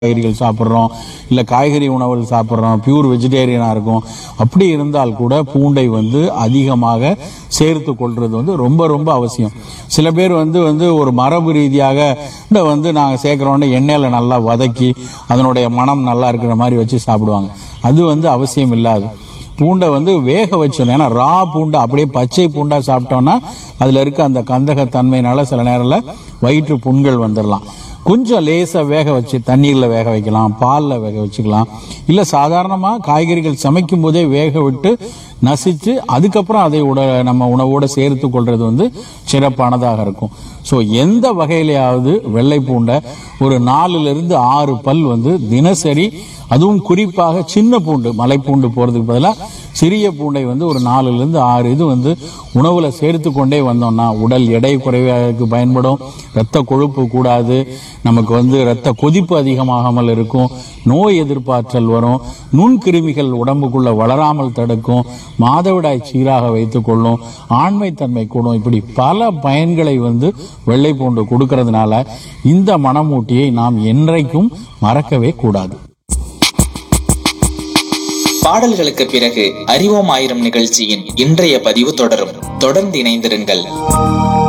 காய்கறிகள் சாப்பிட்றோம் இல்லை காய்கறி உணவுகள் சாப்பிட்றோம் பியூர் வெஜிடேரியனாக இருக்கும் அப்படி இருந்தால் கூட பூண்டை வந்து அதிகமாக சேர்த்து கொள்வது வந்து ரொம்ப ரொம்ப அவசியம் சில பேர் வந்து வந்து ஒரு மரபு ரீதியாக இந்த வந்து நாங்கள் சேர்க்குறோன்னே எண்ணெயில் நல்லா வதக்கி அதனுடைய மனம் நல்லா இருக்கிற மாதிரி வச்சு சாப்பிடுவாங்க அது வந்து அவசியம் இல்லாது பூண்டை வந்து வேக வச்சிடணும் ஏன்னா ரா பூண்டை அப்படியே பச்சை பூண்டா சாப்பிட்டோம்னா அதில் இருக்க அந்த கந்தகத்தன்மையினால சில நேரத்தில் வயிற்று புண்கள் வந்துடலாம் கொஞ்சம் லேசாக வேக வச்சு தண்ணீரில் வேக வைக்கலாம் பாலில் வேக வச்சுக்கலாம் இல்லை சாதாரணமாக காய்கறிகள் சமைக்கும் போதே வேக விட்டு நசிச்சு அதுக்கப்புறம் அதை உட நம்ம உணவோட சேர்த்து கொள்றது வந்து சிறப்பானதாக இருக்கும் ஸோ எந்த வகையிலையாவது வெள்ளை பூண்டை ஒரு நாலுலேருந்து ஆறு பல் வந்து தினசரி அதுவும் குறிப்பாக சின்ன பூண்டு மலைப்பூண்டு போகிறதுக்கு பதிலாக சிறிய பூண்டை வந்து ஒரு நாலுலேருந்து ஆறு இது வந்து உணவில் சேர்த்து கொண்டே வந்தோம்னா உடல் எடை குறைவதற்கு பயன்படும் இரத்த கொழுப்பு கூடாது நமக்கு வந்து இரத்த கொதிப்பு அதிகமாகாமல் இருக்கும் நோய் எதிர்ப்பாற்றல் வரும் நுண்கிருமிகள் உடம்புக்குள்ள வளராமல் தடுக்கும் மாதவிடாய் சீராக வைத்துக் கொள்ளும் ஆண்மைத்தன்மை கூடும் இப்படி பல பயன்களை வந்து வெள்ளை பூண்டு கொடுக்கறதுனால இந்த மணமூட்டியை நாம் என்றைக்கும் மறக்கவே கூடாது பாடல்களுக்கு பிறகு அறிவோம் ஆயிரம் நிகழ்ச்சியின் இன்றைய பதிவு தொடரும் தொடர்ந்து இணைந்திருங்கள்